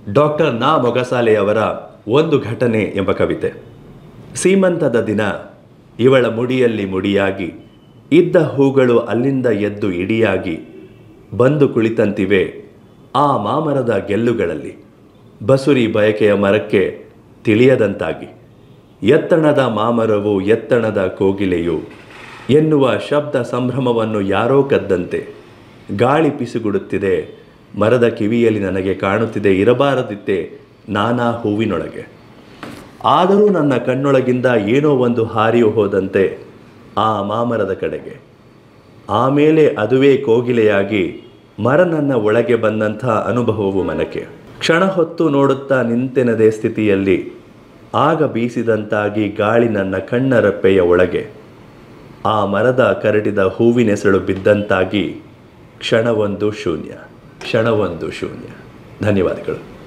doctor ನಾ ಮೊಗಸಾಲೆಯವರ ಒಂದು ಘಟನೆ ಎಂಬ ಕವಿತೆ ಸೀಮಂತದ ದಿನ ಇವಳ ಮುಡಿಯಲ್ಲಿ ಮುಡಿಯಾಗಿ ಇದ್ದ ಹೂಗಳು ಅಲ್ಲಿಂದ ಎದ್ದು ಇಡಿಯಾಗಿ ಬಂದು ಕುಳಿತಂತಿವೆ ಆ ಮಾಮರದ ಗೆಲ್ಲುಗಳಲ್ಲಿ ಬಸುರಿ ಬಯಕೆಯ ಮರಕ್ಕೆ ತಿಳಿಯದಂತಾಗಿ ಎತ್ತಣದ ಮಾಮರವು ಎತ್ತಣದ ಕೋಗಿಲೆಯು ಎನ್ನುವ ಶಬ್ದ ಸಂಭ್ರಮವನ್ನು ಯಾರೋ ಕದ್ದಂತೆ ಗಾಳಿ ಪಿಸುಗುಡುತ್ತಿದೆ ಮರದ ಕಿವಿಯಲ್ಲಿ ನನಗೆ ಕಾಣುತ್ತಿದೆ ಇರಬಾರದಿತ್ತೆ ನಾನಾ ಹೂವಿನೊಳಗೆ ಆದರೂ ನನ್ನ ಕಣ್ಣೊಳಗಿಂದ ಏನೋ ಒಂದು ಹಾರಿಯು ಹೋದಂತೆ ಆ ಮಾಮರದ ಕಡೆಗೆ ಆಮೇಲೆ ಅದುವೇ ಕೋಗಿಲೆಯಾಗಿ ಮರ ನನ್ನ ಒಳಗೆ ಬಂದಂಥ ಅನುಭವವು ಮನಕ್ಕೆ ಕ್ಷಣ ಹೊತ್ತು ನೋಡುತ್ತಾ ನಿಂತೆನದೇ ಸ್ಥಿತಿಯಲ್ಲಿ ಆಗ ಬೀಸಿದಂತಾಗಿ ಗಾಳಿ ನನ್ನ ಕಣ್ಣರಪ್ಪೆಯ ಒಳಗೆ ಆ ಮರದ ಕರಡಿದ ಹೂವಿನೆಸಳು ಬಿದ್ದಂತಾಗಿ ಕ್ಷಣವೊಂದು ಶೂನ್ಯ ಕ್ಷಣವೊಂದು ಶೂನ್ಯ ಧನ್ಯವಾದಗಳು